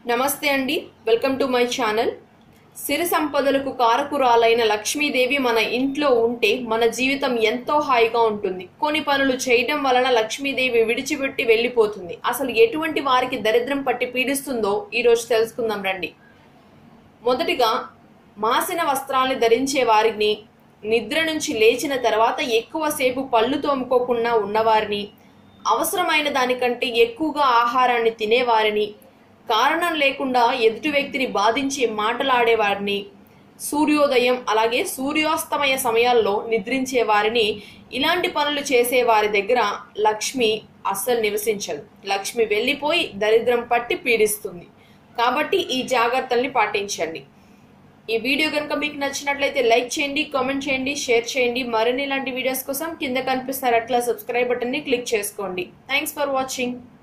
నమస్తే అండి welcome to my channel సిరి సంపదలకు కారకురాలైన లక్ష్మీదేవి మన ఇంట్లో ఉంటే మన జీవితం ఎంతో హాయిగా ఉంటుంది కొన్ని పనులు చేయడం వలన లక్ష్మీదేవి విడిచిపెట్టి వెళ్ళిపోతుంది అసలు ఎటువంటి వారికి దరిద్రం పట్టి పీడిస్తుందో ఈరోజు తెలుసుకుందాం రండి మొదటిగా మాసిన వస్త్రాల్ని ధరించే వారిని నిద్ర నుంచి లేచిన తర్వాత ఎక్కువసేపు పళ్ళు తోముకోకుండా ఉన్నవారిని అవసరమైన దానికంటే ఎక్కువగా ఆహారాన్ని తినేవారిని కారణం లేకుండా ఎదుటి వ్యక్తిని బాధించే మాటలాడేవారిని సూర్యోదయం అలాగే సూర్యాస్తమయ సమయాల్లో నిద్రించే వారిని ఇలాంటి పనులు చేసే వారి దగ్గర లక్ష్మి అస్సలు నివసించదు లక్ష్మి వెళ్ళిపోయి దరిద్రం పట్టి పీడిస్తుంది కాబట్టి ఈ జాగ్రత్తల్ని పాటించండి ఈ వీడియో కనుక మీకు నచ్చినట్లయితే లైక్ చేయండి కామెంట్ చేయండి షేర్ చేయండి మరిన్ని ఇలాంటి వీడియోస్ కోసం కింద కనిపిస్తారు అట్లా సబ్స్క్రైబ్ బటన్ని క్లిక్ చేసుకోండి థ్యాంక్స్ ఫర్ వాచింగ్